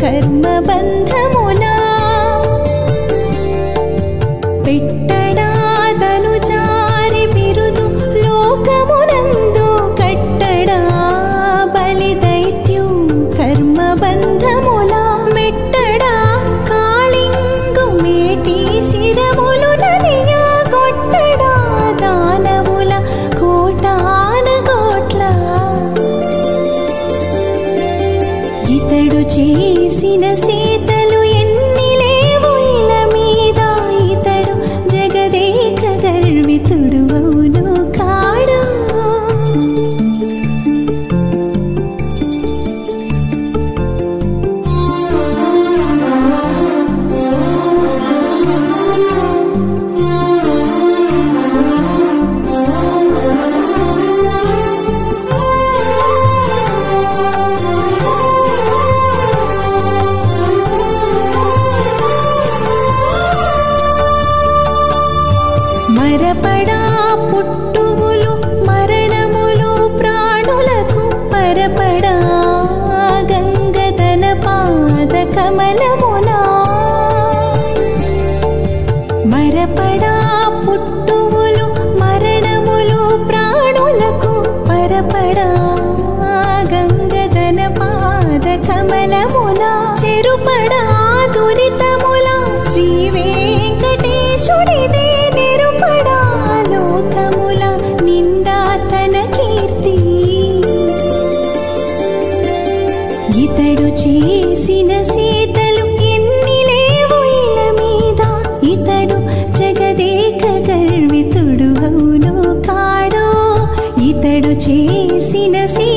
కర్మబంధమునా పెట్టడాదను జారి బిరుదు లోకమునందు కట్టడా బలి దైత్యు కర్మబంధములా మెట్టడా కాళింగు మేటి శిరములు నలియా కొట్టడా దానవుల కోటాన కోట్ల ఇతడు చేసిన సీతలు ఎన్ని లేవు ఇల మీద ఇతడు జగదేక గర్వితుడు అవును కాడు మరపడా పుట్టువులు మరణములు ప్రాణులకు మరపడా గంగదన పాద కమలమునా మరపడా పుట్టువులు మరణములు ప్రాణులకు పరపడా గంగదన పాద కమలమున చెరుపడా దురితముల శ్రీ వెంకటేశుడిదే నిరుపడా లోకముల నిండా తన కీర్తి ఇతడు చేసిన సీతలు ఎన్ని లేవు ఇల మీద ఇతడు జగదేక గర్వితుడు అవును కాడో ఇతడు చేసిన సీ